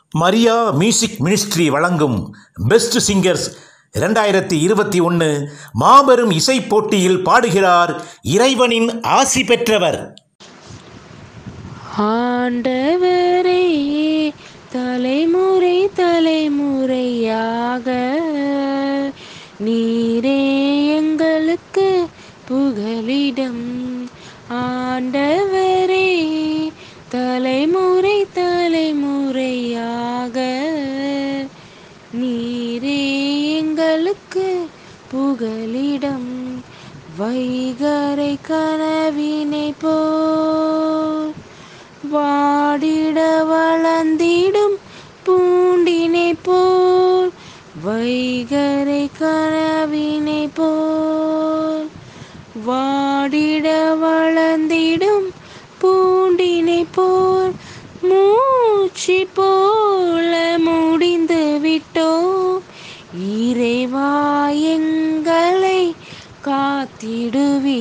Maria music ministry வழங்கும் best singers இரண்டாயிரத்தி இருபத்தி ஒன்று மாபெரும் இசைப் போட்டியில் பாடுகிறார் இறைவனின் ஆசி பெற்றவர் ஆண்டவரே தலைமுறை தலைமுறையாக நீரே எங்களுக்கு புகலிடம் ஆண்டவரே தலைமுறை தலைமுறையாக நீரே எங்களுக்கு புகலிடம் வைகரை கனவினை போல் வாடிட வளர்ந்திடும் பூண்டினை போல் வைகரை கனவினை போல் வாடிட வளர்ந்திடும் பூண்டினை போல் மூச்சு போல முடிந்து விட்டோம் இறைவா எங்களை காத்திடுவே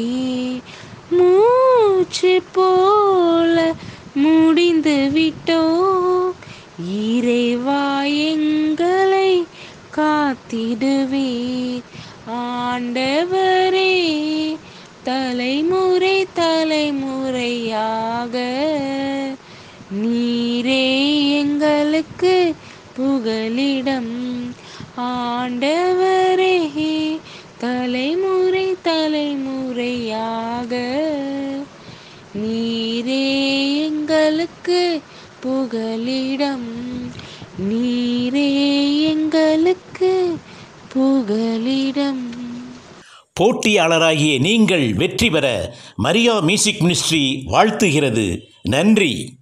மூச்சு போல முடிந்து விட்டோம் இறைவா எங்களை காத்திடுவீர் ஆண்டவரே தலைமுறை தலைமுறையாக நீரே எங்களுக்கு புகலிடம் ஆண்டவரே தலைமுறை தலைமுறையாக நீரே எங்களுக்கு புகலிடம் நீரே எங்களுக்கு புகலிடம் போட்டியாளராகிய நீங்கள் வெற்றி பெற மரியா மியூசிக் மினிஸ்ட்ரி வாழ்த்துகிறது நன்றி